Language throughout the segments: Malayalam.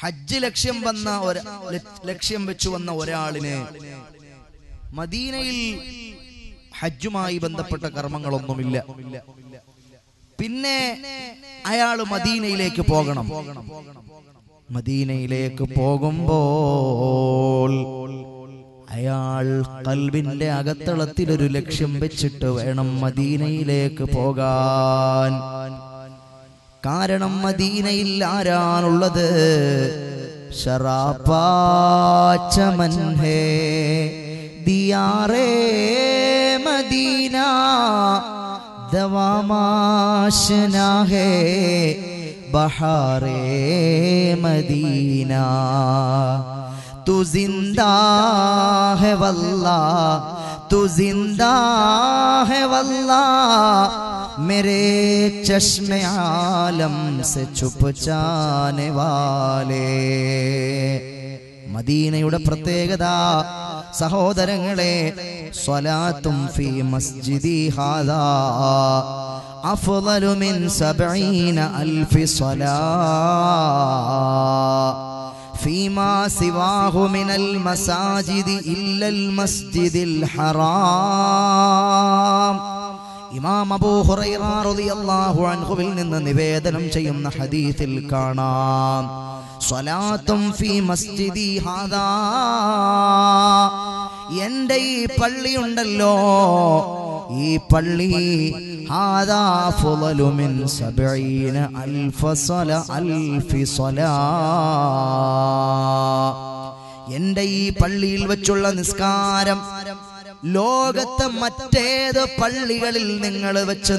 ഹജ്ജ് ലക്ഷ്യം വന്ന ഒരു ലക്ഷ്യം വെച്ചു വന്ന ഒരാളിന് മദീനയിൽ ഹജ്ജുമായി ബന്ധപ്പെട്ട കർമ്മങ്ങളൊന്നുമില്ല പിന്നെ അയാൾ മദീനയിലേക്ക് പോകണം മദീനയിലേക്ക് പോകുമ്പോൾ അയാൾ കൽവിന്റെ അകത്തളത്തിൽ ഒരു ലക്ഷ്യം വെച്ചിട്ട് വേണം മദീനയിലേക്ക് പോകാൻ കാരണം മദീനയിൽ ആരാണുള്ളത് ശറാപ്പാച്ചമൻ ഹേ ദിയാറേ മദീന ദവാമാശന ഹേ ബഹാറേ മദീന तू जिंदा है वल्ला तू जिंदा है वल्ला मेरे चश्मे आलम से छुप जाने वाले മദീനയുടെ പ്രത്യേകത സഹോദരങ്ങളെ സ്വലാത്തും ഫീ മസ്ജിദി ഹാദാ അഫ്ളലു മിൻ സബഈന അൽഫി സ്വലാ فيما سواه من المساجد إلا المسجد الحرام ഇമാം അബൂ ഹുറൈറ റളിയല്ലാഹു അൻഹുവിൽ നിന്ന് നിവേദനം ചെയ്യുന്ന ഹദീസിൽ കാണാം സ്വലാത്തും ഫീ മസ്ജിദി ഹാദാ എൻ്റെ ഈ പള്ളിയുണ്ടല്ലോ ഈ പള്ളി ഹാദാ ഫളലു മിൻ സബഈന അൽഫ സ്വല അൽഫി സ്വലാ എൻ്റെ ഈ പള്ളിയിൽ വെച്ചുള്ള നിസ്കാരം ലോകത്തെ മറ്റേത് പള്ളികളിൽ നിങ്ങൾ വെച്ച്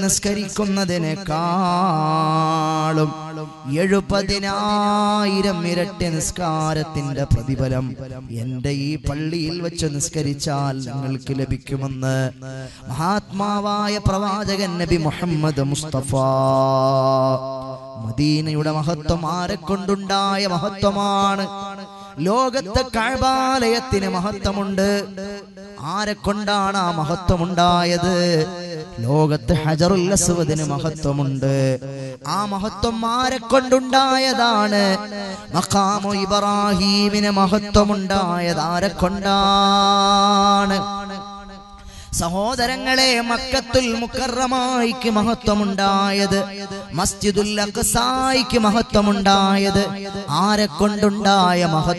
നിസ്കരിക്കുന്നതിനേക്കാളും എഴുപതിനായിരം ഇരട്ടി നിസ്കാരത്തിന്റെ പ്രതിഫലം എന്റെ ഈ പള്ളിയിൽ വെച്ച് നിസ്കരിച്ചാൽ നിങ്ങൾക്ക് ലഭിക്കുമെന്ന് മഹാത്മാവായ പ്രവാചകൻ നബി മുഹമ്മദ് മുസ്തഫ മദീനയുടെ മഹത്വം ആരെ കൊണ്ടുണ്ടായ മഹത്വമാണ് ലോകത്തെ കഴബാലയത്തിന് മഹത്വമുണ്ട് ആരെ കൊണ്ടാണ് ആ മഹത്വമുണ്ടായത് ലോകത്ത് ഹജറുൽ അസ്വദിന് മഹത്വമുണ്ട് ആ മഹത്വം ആരെ കൊണ്ടുണ്ടായതാണ് മഖാമു ഇബ്രാഹീമിന് മഹത്വമുണ്ടായത് ആരെ കൊണ്ടാണ് സഹോദരങ്ങളെ മക്കത്തുൽ മുക്കറമായിക്ക് മഹത്വമുണ്ടായത് മസ്ജിദുൽ അഖ്സായിക്ക് മഹത്വമുണ്ടായത് ആരെ കൊണ്ടുണ്ടായ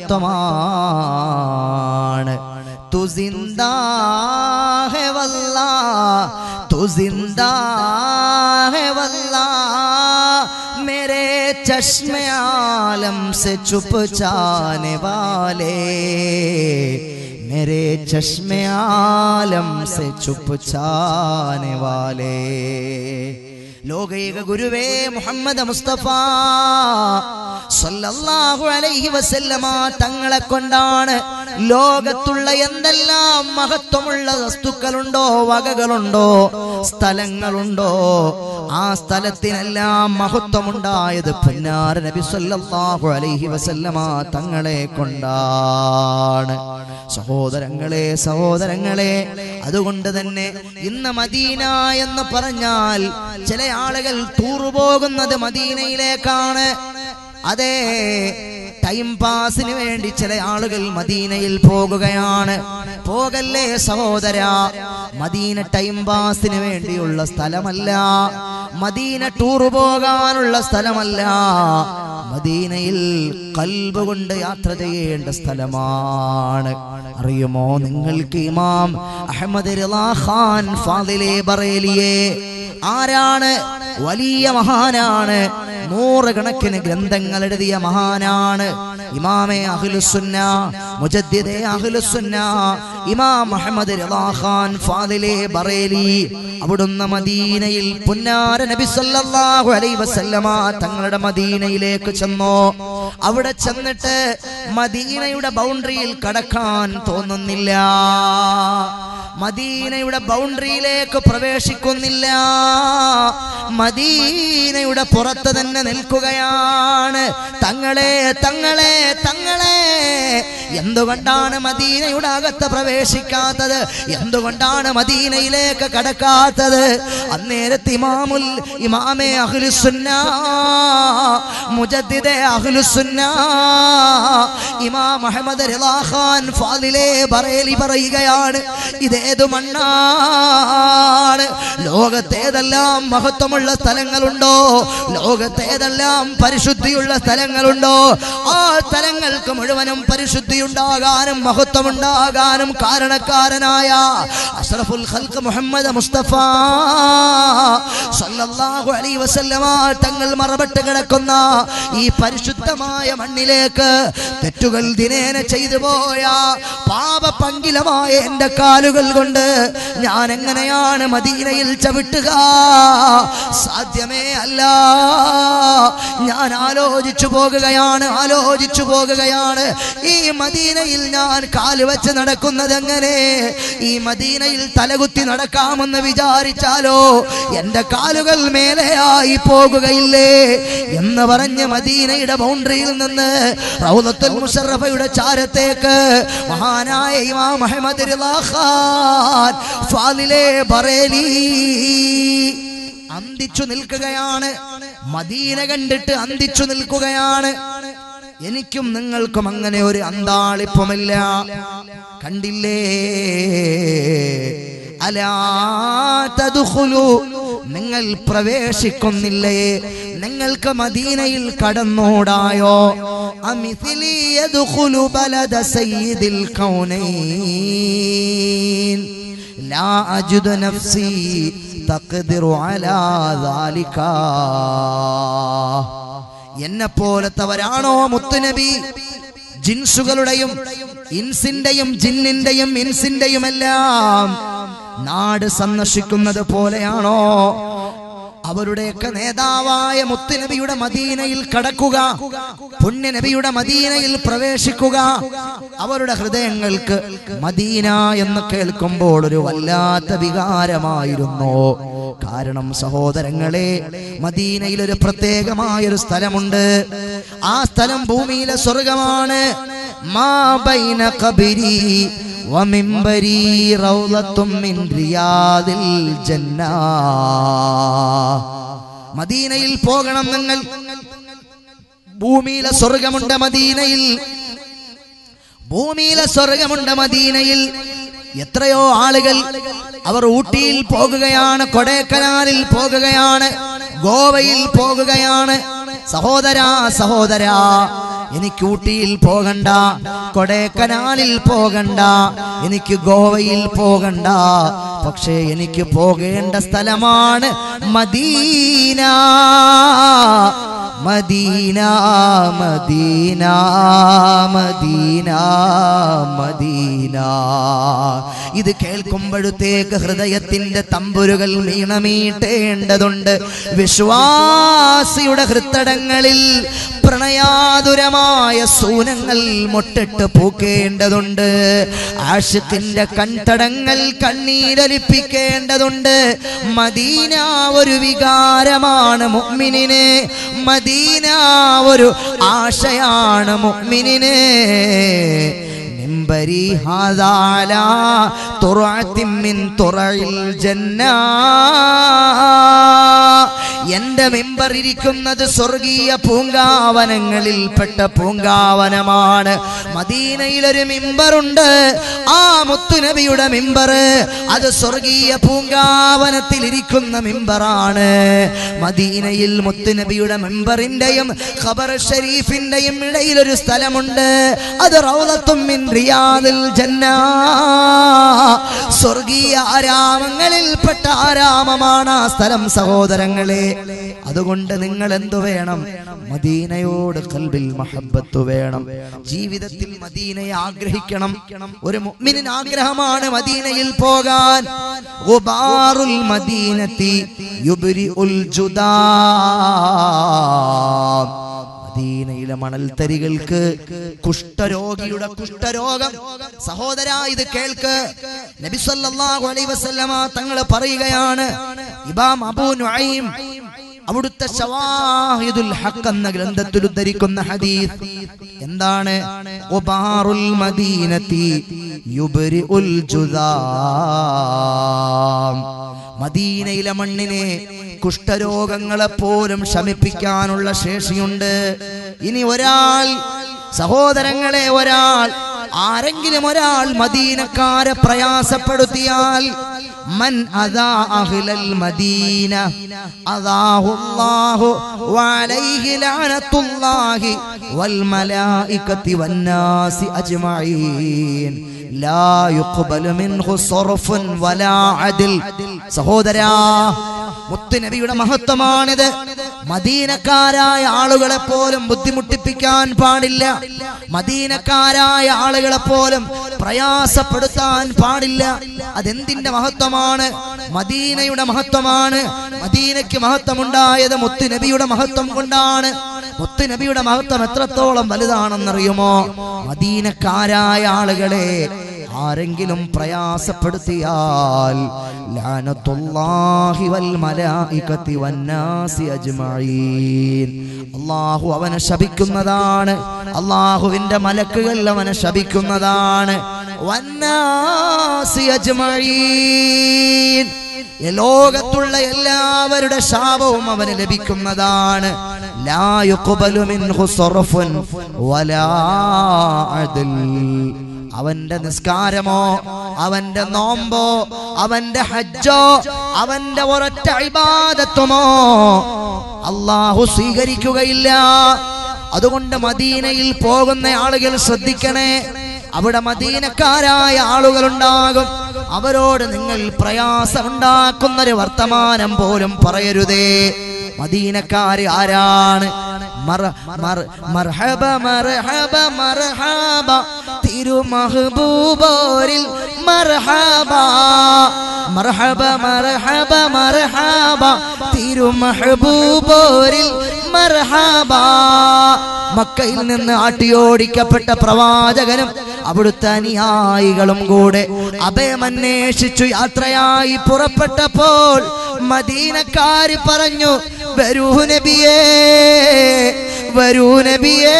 മഹത്വമാണ് തു സിന്ദാ ഹെ വല്ലാ തു സിന്ദാ ഹെ വല്ലാ मेरे चश्मे आलम से चुप जाने वाले मेरे चश्मे आलम से चुप जाने वाले ലോകൈക ഗുരുവേ മുഹമ്മദ് മുസ്തഫ സല്ലല്ലാഹു അലൈഹി വസല്ലമ തങ്ങളെ കൊണ്ടാണ് ലോകത്തുള്ള എന്തെല്ലാം മഹത്വമുള്ള വസ്തുക്കളുണ്ടോ വകകളുണ്ടോ സ്ഥലങ്ങളുണ്ടോ ആ സ്ഥലത്തിനെല്ലാം മഹത്വമുണ്ടായത് പുന്നാര നബി സല്ലല്ലാഹു അലൈഹി വസല്ലമ തങ്ങളെ കൊണ്ടാണ് സഹോദരങ്ങളെ സഹോദരങ്ങളെ അതുകൊണ്ട് തന്നെ ഇന്ന് മദീന എന്ന് പറഞ്ഞാൽ ചില ആളുകൾ ടൂർ പോകുന്നത് മദീനയിലേക്കാണ് അതെ ടൈം പാസിന് വേണ്ടി ചില ആളുകൾ മദീനയിൽ പോകുകയാണ് പോകല്ലേ സഹോദര മദീന ടൈം പാസിന് വേണ്ടിയുള്ള സ്ഥലമല്ല മദീന ടൂർ പോകാനുള്ള സ്ഥലമല്ല മദീനയിൽ കൽബ് കൊണ്ട് യാത്ര ചെയ്യേണ്ട സ്ഥലമാണ് അറിയുമോ നിങ്ങൾക്ക് ഇമാം അഹമ്മദ് റിളാ ഖാൻ ഫാദിലെ ബറേലിയെ ആരാണ് വലിയ മഹാനാണ് നൂറുകണക്കിന് ഗ്രന്ഥങ്ങൾ എഴുതിയ മഹാനാണ് ഇമാമെ അഹ്ലുസുന്ന മുജദ്ദിദെ അഹ്ലുസുന്ന ഇമാം മുഹമ്മദ് റിളാ ഖാൻ ഫാദിലെ ബറേലി അവിടുന്ന് മദീനയിൽ പുന്നാര നബി സല്ലല്ലാഹു അലൈഹി വസല്ലമ തങ്ങളുടെ മദീനയിലേക്ക് ചെന്നു അവിടെ ചെന്നിട്ട് മദീനയുടെ ബൗണ്ടറിയിൽ കടക്കാൻ തോന്നുന്നില്ല മദീനയുടെ ബൗണ്ടറിയിലേക്ക് പ്രവേശിക്കുന്നില്ല മദീനയുടെ പുറത്ത് തന്നെ നിൽക്കുകയാണ് തങ്ങളെ തങ്ങളെ തങ്ങളെ എന്തുകൊണ്ടാണ് മദീനയുടെ അകത്ത് പ്രവേശിക്കാത്തത് എന്തുകൊണ്ടാണ് മദീനയിലേക്ക് കടക്കാത്തത് അന്നേരത്ത് ഇമാമുൽ ഇമാമെ അഹ്ലുസുന്ന മുജദ്ദിദെ അഹ്ലുസുന്ന ഇമാം മുഹമ്മദ് റിളാ ഖാൻ ഫാദിലെ ബറേലി പറയുകയാണ് ഇതേതു മണ്ണാണ് ലോകത്തേതെല്ലാം മഹത്വമുള്ള സ്ഥലങ്ങളുണ്ടോ ലോകത്തേതെല്ലാം പരിശുദ്ധിയുള്ള സ്ഥലങ്ങളുണ്ടോ ആ സ്ഥലങ്ങൾക്ക് മുഴുവനും പരിശുദ്ധി ഉണ്ടാകാനും മഹത്വം ഉണ്ടാകാനും കാരണക്കാരനായ അഷ്റഫുൽ ഖൽഖ് മുഹമ്മദ് മുസ്തഫ സല്ലല്ലാഹു അലൈഹി വസല്ലമ തങ്ങൾ മറപെട്ട് കിടക്കുന്ന ഈ പരിശുദ്ധമായ മണ്ണിലേക്ക് തെറ്റുകൾ ദിനേന ചെയ്തു പോയ പാപപങ്കിലമായ എന്റെ കാലുകൾ കൊണ്ട് ഞാൻ എങ്ങനെയാണ് മദീനയിൽ ചവിട്ടുക സാധ്യമേ അല്ല ഞാൻ ആലോചിച്ചു പോകുകയാണ് ആലോചിച്ചു പോകുകയാണ് ഈ മദീനയിൽ ഞാൻ കാലുവെച്ച് നടക്കുന്നത് എങ്ങനെ ഈ മദീനയിൽ തലകുത്തി നടക്കാമെന്ന് വിചാരിച്ചാലോ എന്റെ കാലുകൾ മേലെയായി പോകുകയില്ലേ എന്ന് പറഞ്ഞ് മദീനയുടെ ബൗണ്ടറിയിൽ നിന്ന് റൗദത്തുൽ മുഷറഫയുടെ ചാരത്തേക്ക് മഹാനായ ഇമാം മുഹമ്മദ് റിളാ ഖാൻ ഫാദിലെ ബറേലി അന്തിച്ചു നിൽക്കുകയാണ് മദീന കണ്ടിട്ട് അന്തിച്ചു നിൽക്കുകയാണ് എനിക്കും നിങ്ങൾക്കും അങ്ങനെ ഒരു അന്താളിപ്പമില്ല കണ്ടില്ലേ അലാ തദ്ഖുലു നിങ്ങൾ പ്രവേശിക്കുന്നില്ലേ നിങ്ങൾക്ക് മദീനയിൽ കടന്നോടായോ അമിഥിലി യദ്ഖുലു ബലദ സയ്യിദിൽ കൗനൈൻ ലാ അജിദു നഫ്സി തഖ്ദിറു അലാ ദാലിക എന്നെ പോലത്തവരാണോ മുത്തുനബി ജിൻസുകളുടെയും ഇൻസിന്റെയും ജിന്നിന്റെയും ഇൻസിന്റെയും എല്ലാം നാട് സന്ദർശിക്കുന്നത് പോലെയാണോ അവരുടെയൊക്കെ നേതാവായ മുത്തുനബിയുടെ മദീനയിൽ കടക്കുക പുണ്യനബിയുടെ മദീനയിൽ പ്രവേശിക്കുക അവരുടെ ഹൃദയങ്ങൾക്ക് മദീന എന്ന് കേൾക്കുമ്പോൾ ഒരു വല്ലാത്ത വികാരമായിരുന്നു കാരണം സഹോദരങ്ങളെ മദീനയിൽ ഒരു പ്രത്യേകമായൊരു സ്ഥലമുണ്ട് ആ സ്ഥലം ഭൂമിയിലെ സ്വർഗമാണ് മാ ബൈന ഖബരി വമിംബരി റൗളത്തും മിൻ റിയാദിൽ ജന്ന മദീനയിൽ പോകണം നിങ്ങൾ ഭൂമിയിലെ സ്വർഗമുണ്ട് മദീനയിൽ ഭൂമിയിലെ സ്വർഗമുണ്ട് മദീനയിൽ എത്രയോ ആളുകൾ അവർ ഊട്ടിയിൽ പോകുകയാണ് കൊടൈക്കനാലിൽ പോകുകയാണ് ഗോവയിൽ പോകുകയാണ് സഹോദരാ സഹോദരാ എനിക്ക് ഊട്ടിയിൽ പോകണ്ട കൊടൈക്കനാലിൽ പോകണ്ട എനിക്ക് ഗോവയിൽ പോകണ്ട പക്ഷേ എനിക്ക് പോകേണ്ട സ്ഥലമാണ് Medina Medina Medina Medina Medina ഇത് കേൾക്കുമ്പോഴത്തേക്ക് ഹൃദയത്തിന്റെ തമ്പുരുകൾ മീണമീട്ടേണ്ടതുണ്ട് വിശ്വാസിയുടെ ഹൃത്തടങ്ങളിൽ പ്രണയാതുരമായ സൂനങ്ങൾ മുട്ടിട്ട് പൂക്കേണ്ടതുണ്ട് ആഷിഖിന്റെ കൺതടങ്ങൾ കണ്ണീരലിപ്പിക്കേണ്ടതുണ്ട് മദീന ഒരു വികാരമാണ് മുഅ്മിനിന് മദീന ഒരു ആശയാണ് മുഅ്മിനിന് മിമ്പരി ഹാദാല തുറഅത്തിൻ മിൻ തുറയിൽ ജന്ന എന്റെ മിമ്പർ ഇരിക്കുന്നത് സ്വർഗീയ പൂങ്കാവനങ്ങളിൽപ്പെട്ട പൂങ്കാവനമാണ് മദീനയിൽ ഒരു മിമ്പറുണ്ട് ആ മുത്തുനബിയുടെ മിമ്പർ അത് സ്വർഗീയ പൂങ്കാവനത്തിൽ ഇരിക്കുന്ന മിമ്പറാണ് മദീനയിൽ മുത്തുനബിയുടെ മിമ്പറിന്റെയും ഖബർ ഷരീഫിന്റെയും ഇടയിൽ ഒരു സ്ഥലമുണ്ട് അത് റൗദത്തും മിൻ റിയാദിൽ ജന്ന സ്വർഗീയ ആരാമങ്ങളിൽപ്പെട്ട ആരാമമാണ് ആ സ്ഥലം സഹോദരങ്ങളെ അതുകൊണ്ട് നിങ്ങൾ എന്തു വേണം മദീനയോട് കൽബിൽ മഹബത്ത് വേണം ജീവിതത്തിൽ മദീനയെ ആഗ്രഹിക്കണം ഒരു മുഅ്മിനിന് ആഗ്രഹമാണ് മദീനയിൽ പോകാൻ ഗുബാറുൽ മദീനത്തി യുബ്രിഉൽ ജുദാം മദീനയിലെ മണൽത്തരികൾക്ക് കുഷ്ഠരോഗിയുടെ കുഷ്ഠരോഗം സഹോദര ഇത് കേൾക്ക് നബി സല്ലല്ലാഹു അലൈഹി വസല്ലമ തങ്ങൾ പറയുകയാണ് ഇമാം അബൂ നുഐം അവിടുത്തെ ഷവാഹിദുൽ ഹഖ് എന്ന ഗ്രന്ഥത്തിൽ ഉദ്ധരിക്കുന്ന ഹദീസ് എന്താണ് ഉബാറുൽ മദീനത്തി യുബ്രിഉൽ ജുദാം മദീനയിലെ മണ്ണിനെ കുഷ്ഠരോഗങ്ങളെ പോലും ശമിപ്പിക്കാനുള്ള ശേഷിയുണ്ട് ഇനി ഒരാൾ സഹോദരങ്ങളെ ഒരാൾ ആരെങ്കിലും ഒരാൾ മദീനക്കാരെ പ്രയാസപ്പെടുത്തിയാൽ മൻ അദാ അഹ്ലൽ മദീന അദാഹുല്ലാഹു വഅലൈഹി ലഅനത്തുല്ലാഹി വൽ മലായികത്തി വന്നാസി അജ്മഈൻ ലാ യുഖ്ബലു മിൻഹു സർഫുൻ വലാ അദ്ൽ സഹോദരാ മുത്തുനബിയുടെ മഹത്വമാണിത് മദീനക്കാരായ ആളുകളെ പോലും ബുദ്ധിമുട്ടിപ്പിക്കാൻ പാടില്ല മദീനക്കാരായ ആളുകളെ പോലും പ്രയാസപ്പെടുത്താൻ പാടില്ല അതെന്തിന്റെ മഹത്വമാണ് മദീനയുടെ മഹത്വമാണ് മദീനയ്ക്ക് മഹത്വമുണ്ടായത് മുത്തുനബിയുടെ മഹത്വം കൊണ്ടാണ് മുത്തുനബിയുടെ മഹത്വം എത്രത്തോളം വലുതാണെന്നറിയുമോ മദീനക്കാരായ ആളുകളെ ആരെങ്കിലും പ്രയാസപ്പെടുത്തിയാൽ ലാനത്തുല്ലാഹി വൽ മലായികത്തി വന്നാസി അജ്മഈൻ അല്ലാഹു അവനെ ശപിക്കുന്നതാണ് അല്ലാഹുവിന്റെ മലക്കുകൾ അവനെ ശപിക്കുന്നതാണ് വന്നാസി അജ്മഈൻ ഈ ലോകത്തുള്ള എല്ലാവരുടെ ശാപവും അവന് ലഭിക്കുന്നതാണ് ലാ യുഖ്ബലു മിൻഹു സർഫുൻ വലാ അദ്ൽ അവന്റെ നിസ്കാരമോ അവന്റെ നോമ്പോ അവന്റെ ഹജ്ജോ അവന്റെ ഒരൊറ്റ ഇബാദത്തുമോ അള്ളാഹു സ്വീകരിക്കുകയില്ല അതുകൊണ്ട് മദീനയിൽ പോകുന്ന ആളുകൾ ശ്രദ്ധിക്കണേ അവിടെ മദീനക്കാരായ ആളുകളുണ്ടാകും അവരോട് നിങ്ങൾ പ്രയാസമുണ്ടാക്കുന്നൊരു വർത്തമാനം പോലും പറയരുതേ മദീനക്കാര് ആരാണ് മർ- മർ- മർഹബ മർഹബ മർഹബ തിരുമഹബൂബോരിൽ മർഹബ മർഹബ മർഹബ മർഹബ തിരുമഹബൂബോരിൽ മർഹബ മക്കയിൽ നിന്ന് ആട്ടിയോടിക്കപ്പെട്ട പ്രവാചകനും അവിടുത്തെ അനുയായികളും കൂടെ അഭയമന്വേഷിച്ചു യാത്രയായി പുറപ്പെട്ടപ്പോൾ മദീനക്കാര് പറഞ്ഞു വരൂ നബിയേ വരൂ നബിയേ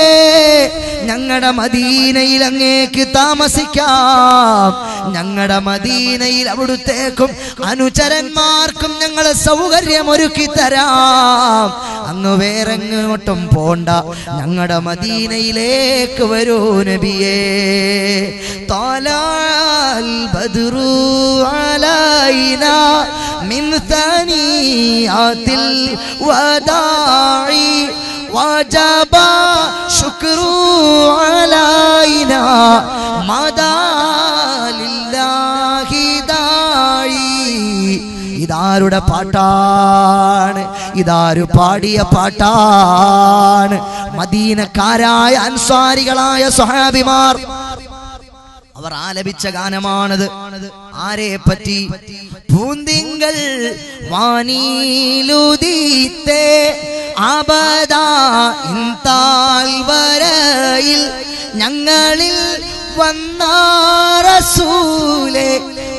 ഞങ്ങളുടെ മദീനയിൽ അങ്ങേക്ക് താമസിക്കാം ഞങ്ങളുടെ മദീനയിൽ അവിടുത്തേക്കും അനുചരന്മാർക്കും ഞങ്ങൾ സൗകര്യം ഒരുക്കി തരാം അങ്ങ് വേറെ എങ്ങോട്ടും പോണ്ട ഞങ്ങളുടെ മദീനയിലേക്ക് വരൂ നബിയേ طلال بدر علينا من ثنيات الوداع وجب شكر علينا مدى لله داعي ഇതാരുടെ പാട്ടാണ് ഇതാരു പാടിയ പാട്ടാണ് മദീനക്കാരായ അൻസാരികളായ സ്വഹാബിമാർ അവർ ആലപിച്ച ഗാനമാണത് ആരെ പറ്റി പൂന്തിങ്കൾ വാനീലുദീത്തെ അബദാ ഇൻതാൽ വരയിൽ ഞങ്ങളിൽ വന്നാറസൂലെ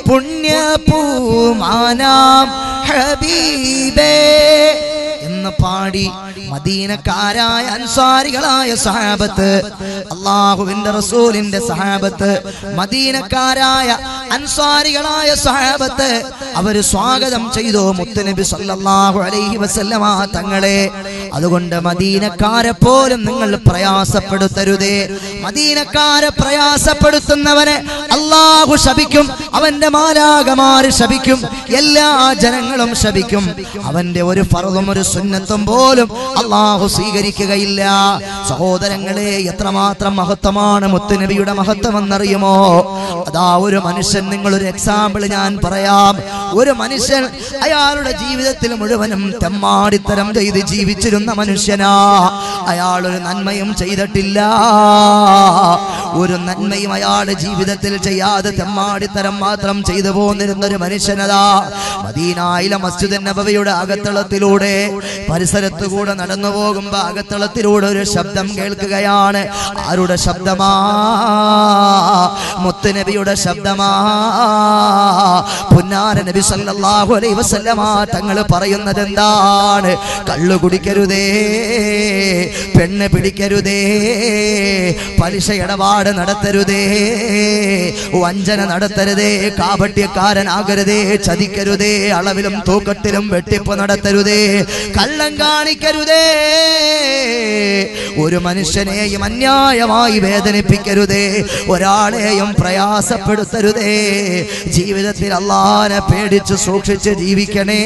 പുണ്യപൂമാനാം ഹബീബേ എന്ന് പാടി മദീനക്കാരായ അൻസാരികളായ സഹാബത്ത് അള്ളാഹുവിന്റെ റസൂലിന്റെ സഹാബത്ത് മദീനക്കാരായ അൻസാരികളായ സഹാബത്ത് അവര് സ്വാഗതം ചെയ്തു മുത്തുനബി സല്ലല്ലാഹു അലൈഹി വസല്ലമ തങ്ങളെ അതുകൊണ്ട് മദീനക്കാരെ പോലും നിങ്ങൾ പ്രയാസപ്പെടുത്തരുതേ മദീനക്കാരെ പ്രയാസപ്പെടുത്തുന്നവനെ അള്ളാഹു ശപിക്കും അവന്റെ മാലാകമാര് ശപിക്കും എല്ലാ ജനങ്ങളും ശപിക്കും അവന്റെ ഒരു ഫറതും ഒരു സുന്നത്തും പോലും അള്ളാഹു സ്വീകരിക്കുകയില്ല സഹോദരങ്ങളെ എത്രമാത്രം മഹത്വമാണ് മുത്തുനബിയുടെ മഹത്വം എന്നറിയുമോ അതാ ഒരു മനുഷ്യൻ നിങ്ങൾ ഒരു എക്സാമ്പിൾ ഞാൻ പറയാം ഒരു മനുഷ്യൻ അയാളുടെ ജീവിതത്തിൽ മുഴുവനും തെമ്മാടിത്തരം ചെയ്ത് ജീവിച്ചിരുന്ന മനുഷ്യനാ അയാൾ ഒരു നന്മയും ചെയ്തിട്ടില്ല ഒരു നന്മയും അയാളുടെ ജീവിതത്തിൽ ചെയ്യാതെ തെമ്മാടിത്തരം മാത്രം ചെയ്തു പോന്നിരുന്ന ഒരു മനുഷ്യനതാ മദീനായിലെ മസ്ജിദ് നബവിയുടെ അകത്തളത്തിലൂടെ പരിസരത്തു കൂടെ നടന്നു പോകുമ്പോ അകത്തളത്തിലൂടെ ഒരു ശബ്ദം കേൾക്കുകയാണ് ആരുടെ ശബ്ദമാ മുത്തുനബിയുടെ ശബ്ദമാ പുന്നാര നബി സല്ലല്ലാഹു അലൈഹി വസല്ലമ തങ്ങൾ പറയുന്നത് എന്താണ് കള്ളു കുടിക്കരുതേ പെണ്ണ് പിടിക്കരുതേ പലിശ ഇടപാട് നടത്തരുതേ വഞ്ചന നടത്തരുതേ കാപട്യക്കാരനാകരുതേ ചതിക്കരുതേ അളവിലും തൂക്കത്തിലും വെട്ടിപ്പ് നടത്തരുതേ കള്ളം കാണിക്കരുതേ ഒരു മനുഷ്യനെയും അന്യായമായി വേദനിപ്പിക്കരുതേ ഒരാളെയും പ്രയാസപ്പെടുത്തരുതേ ജീവിതത്തിൽ അള്ളാനെ പേടിച്ച് സൂക്ഷിച്ച് ജീവിക്കണേ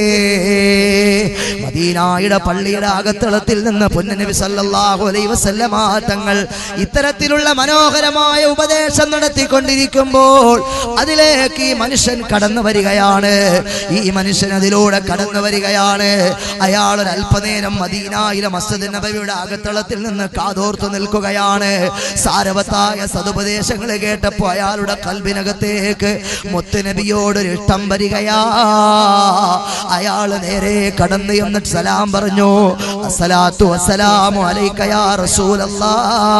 മദീനായുടെ പള്ളിയുടെ അകത്തളത്തിൽ നിന്ന് പൊന്നനബി സല്ലല്ലാഹു അലൈഹി വസല്ലമ തങ്ങൾ ഇത്തരത്തിലുള്ള മനോഹരമായ ഉപദേശം നടത്തിക്കൊണ്ടിരിക്കുമ്പോൾ അതിലേക്ക് ഈ മനുഷ്യൻ കടന്നു വരികയാണ് ഈ മനുഷ്യൻ അതിലൂടെ കടന്നു വരികയാണ് അയാൾ ഒരു അല്പനേരം മദീനായിലെ മസ്ജിദ് നബവിയുടെ അകത്തളത്തിൽ നിന്ന് കാതോർത്തു നിൽക്കുകയാണ് സാരവത്തായ സതുപദേശങ്ങൾ കേട്ടപ്പോ അയാളുടെ കൽബിനകത്തേക്ക് മുത്തുനബിയോടൊരു ഇഷ്ടം വരികയാ അയാൾ നേരെ കടന്നു എന്നിട്ട് സലാം പറഞ്ഞു അസ്സലാത്തു വസ്സലാമു അലൈക യാ റസൂലല്ലാ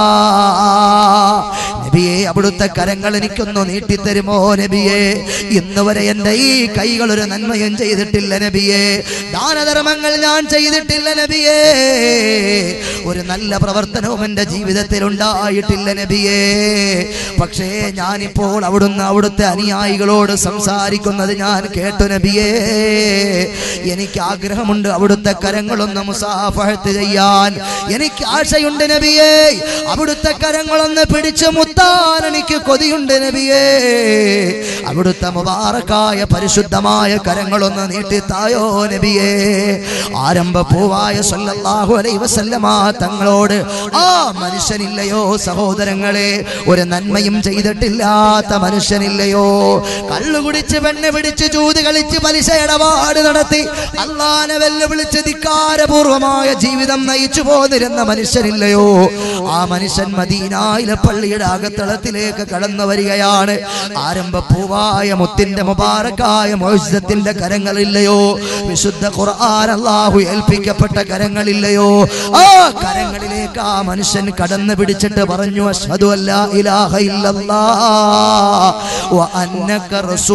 നബിയെ അവിടുത്തെ കരങ്ങൾ എനിക്കൊന്ന് നീട്ടിത്തരുമോ നബിയെ ഇന്ന് വരെ എന്റെ ഈ കൈകൾ ഒരു നന്മയും ചെയ്തിട്ടില്ല നബിയെ ദാനധർമ്മങ്ങൾ ഞാൻ ചെയ്തിട്ടില്ല നബിയെ ഒരു നല്ല പ്രവർത്തനവും എന്റെ ജീവിതത്തിൽ ഉണ്ടായിട്ടില്ല നബിയെ പക്ഷേ ഞാനിപ്പോൾ അവിടുന്ന് അവിടുത്തെ അനുയായികളോട് സംസാരിക്കുന്നത് ഞാൻ കേട്ടു നബിയേ എനിക്ക് ആഗ്രഹമുണ്ട് അവിടുത്തെ കരങ്ങളൊന്ന് മുസാഫഹത്ത് ചെയ്യാൻ എനിക്ക് ആശയുണ്ട് നബിയേ അവിടുത്തെ കരങ്ങളൊന്ന് പിടിച്ചു മുത്താൻ എനിക്ക് കൊതിയുണ്ട് നബിയേ അവിടുത്തെ മുബാറക്കായ പരിശുദ്ധമായ കരങ്ങളൊന്ന് നീട്ടിത്തായോ നബിയേ ആരംഭ പൂവായ സല്ലല്ലാഹു അലൈഹി വസല്ലമ തങ്ങളോട് ആ മനുഷ്യനില്ലയോ സഹോദരങ്ങളെ ഒരു നന്മയും ചെയ്തിട്ടില്ലാത്ത മനുഷ്യനില്ലയോ കള്ളു കുടിച്ച് പെണ്ണ് പിടിച്ച് ചൂത് കളിച്ച് പലിശ ഇടപാട് നടത്തി അള്ളാനെ വെല്ലുവിളിച്ച് ധിക്കാരപൂർവമായ ജീവിതം നയിച്ചു പോന്നിരുന്ന മനുഷ്യനില്ലയോ ആ മനുഷ്യൻ മദീനായിലെ പള്ളിയുടെ അകത്തളത്തിലേക്ക് കടന്നു വരികയാണ് ആരംഭ പൂവായ മുത്തിന്റെ മുബാറക്കായ മോചത്തിന്റെ കരങ്ങളില്ലയോ വിശുദ്ധ ഖുർആൻ അല്ലാഹു ഏൽപ്പിക്കപ്പെട്ട കരങ്ങളില്ലയോ ആ കരങ്ങളിലേക്ക് ആ മനുഷ്യൻ കടന്നു പിടിച്ചിട്ട് പറഞ്ഞു അഷ്ഹദു അല്ലാ ഇലാഹ ഇല്ലല്ലാ വ അന്നക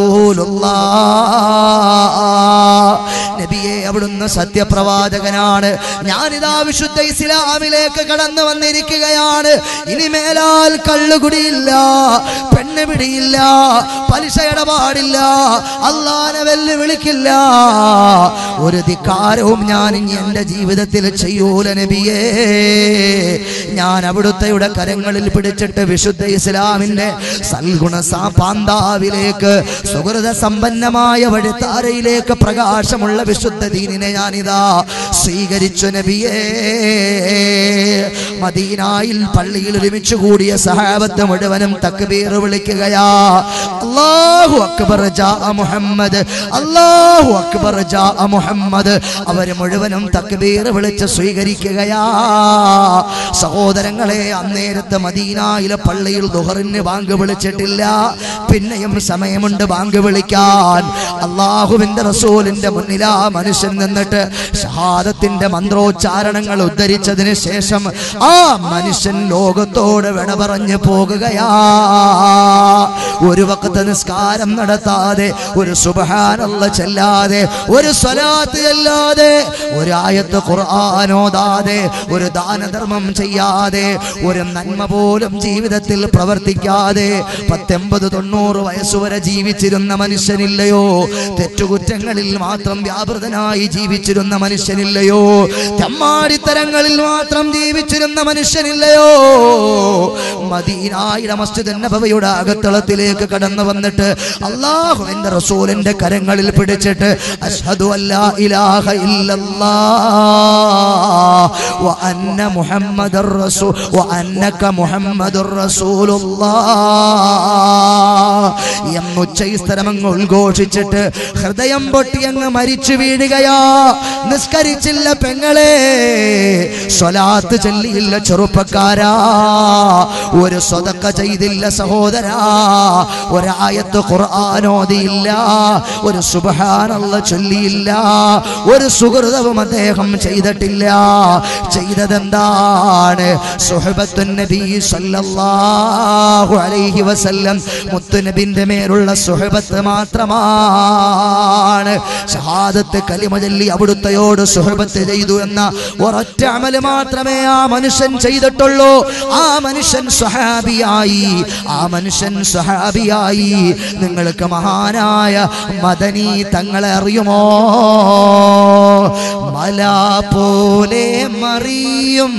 റസൂലുള്ളാ നബിയെ അവിടുന്ന് സത്യപ്രവാചകനാണ് ഞാനിതാ വിശുദ്ധ ഇസ്ലാമിലേക്ക് കടന്നു വന്നിരിക്കുകയാണ് ഇനി മേലാൽ കള്ളുകുടിയില്ല പെണ്ണ് പിടിയില്ല പലിശ ഇടപാടില്ല അള്ളാനെ വെല്ലുവിളിക്കില്ല ഒരു ധിക്കാരവും ഞാൻ ഇനി എന്റെ ജീവിതത്തിൽ ചെയ്യൂല നബിയേ ഞാൻ അവിടുത്തെയുടെ കരങ്ങളിൽ പിടിച്ചിട്ട് വിശുദ്ധ ഇസ്ലാമിന്റെ സൽഗുണ സാപാന്താവിലേക്ക് സുഹൃത സമ്പന്നമായ വഴിത്താരയിലേക്ക് പ്രകാശമുള്ള വിശുദ്ധ ദീനിനെ ഞാനിതാ സ്വീകരിച്ചു നബിയേ മദീനായിൽ പള്ളിയിൽ ഒരുമിച്ച് കൂടിയ സഹാബത്ത് മുഴുവനും തക്ബീർ വിളിക്കുകയാ അല്ലാഹു അക്ബർ ജാ മുഹമ്മദ് അല്ലാഹു അക്ബർ ജാ മുഹമ്മദ് അവർ മുഴുവനും തക്ബീർ വിളിച്ച് സ്വീകരിക്കുകയാ സഹോദരങ്ങളെ അന്നേരത്തെ മദീനായിലെ പള്ളിയിൽ ദുഹറിന് ബാങ്ക് വിളിച്ചിട്ടില്ല പിന്നെയും സമയമുണ്ട് ബാങ്ക് വിളിക്കാൻ അള്ളാഹുവിന്റെ റസൂലിന്റെ മുന്നിൽ ആ മനുഷ്യൻ നിന്നിട്ട് ഷഹാദത്തിന്റെ മന്ത്രോച്ചാരണങ്ങൾ ഉദ്ധരിച്ചതിന് ശേഷം ആ മനുഷ്യൻ ലോകത്തോട് വിട പറഞ്ഞു പോകുകയാ ഒരു വക്കത്ത് നിസ്കാരം നടത്താതെ ഒരു സുബഹാനല്ല ചെല്ലാതെ ഒരു സ്വലാത്ത് ചെല്ലാതെ ഒരു ആയത്ത് ഖുർആാനോദാതെ ഒരു ദാനധർമ്മം ചെയ്യാതെ ഒരു നന്മ പോലും ജീവിതത്തിൽ പ്രവർത്തിക്കാതെ പത്തൊമ്പത് തൊണ്ണൂറ് വയസ്സുവരെ ജീവിച്ചിരുന്ന മനുഷ്യനില്ലയോ തെറ്റുകുറ്റങ്ങളിൽ മാത്രം വ്യാപൃതനായി ജീവിച്ചിരുന്ന മനുഷ്യനില്ലയോ തെമ്മാടിത്തരങ്ങളിൽ മാത്രം ജീവിച്ചിരുന്ന മനുഷ്യനില്ലയോ മദീനായിര മസ്ജിദ് നബവിയുടെ അകത്തളത്തിലേക്ക് കടന്നു വന്നിട്ട് അള്ളാഹുവിന്റെ റസൂലിന്റെ കരങ്ങളിൽ പിടിച്ചിട്ട് അഷ്ഹദു അല്ലാ ഇലാഹ ഇല്ലല്ലാ വ അന്ന മുഹമ്മദർ റസൂൽ വ അന്നക മുഹമ്മദുർ റസൂലുള്ളാ എന്നുച്ചൈസ്തരം അങ്ങ് ഉദ്ഘോഷിച്ചിട്ട് ഹൃദയം പൊട്ടി അങ്ങ് മരിച്ചു വീഴുകയാ നിസ്കരിച്ചില്ല പെങ്ങളെ സ്വലാത്ത് ചൊല്ലിയില്ല ചെറുപ്പക്കാരാ ഒരു സ്വതക്ക ചെയ്തില്ല സഹോദരാ ഒരായത്ത് ഖുർആാനോദിയില്ല ഒരു സുബഹാനല്ല ചൊല്ലിയില്ല ഒരു സുഹൃതവും അദ്ദേഹം ചെയ്തിട്ടില്ല ചെയ്തതെന്താണ് സുഹബത്തുൻ നബി സല്ലല്ലാഹു അലൈഹി വസല്ലം മുത്തുനബിന്റെ മേലുള്ള സുഹബത്ത് മാത്രമാണ് ഷഹാദത്ത് കലിമ ചൊല്ലി അവിടുത്തെയോട് സുഹബത്ത് ചെയ്തു എന്ന ഒരൊറ്റ അമല് മാത്രമേ ആ മനുഷ്യൻ ചെയ്തിട്ടുള്ളൂ ആ മനുഷ്യൻ സ്വഹാബിയായി ആ മനുഷ്യൻ സ്വഹാബിയായി നിങ്ങൾക്ക് മഹാനായ മദനി തങ്ങളെ അറിയുമോ മല പോലെ മറിയും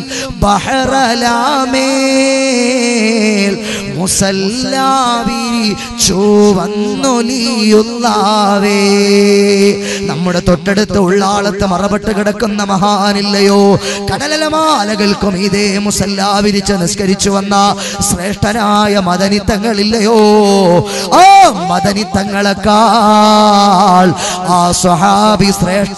ബഹറലാമേൽ മുസല്ലാവിരി ചുവന്നൊലിയുള്ളാവേ നമ്മുടെ തൊട്ടടുത്ത് ഉള്ളാളത്ത് മറപെട്ട് കിടക്കുന്ന മഹാനില്ലയോ കടലമാലകൾക്കും ഇതേ മുസല്ലാ വിരിച്ച് നിസ്കരിച്ചു വന്ന ശ്രേഷ്ഠനായ മദനിത്തങ്ങളില്ലയോ ആ മദനിത്തങ്ങളെക്കാൾ ആ സ്വഹാബി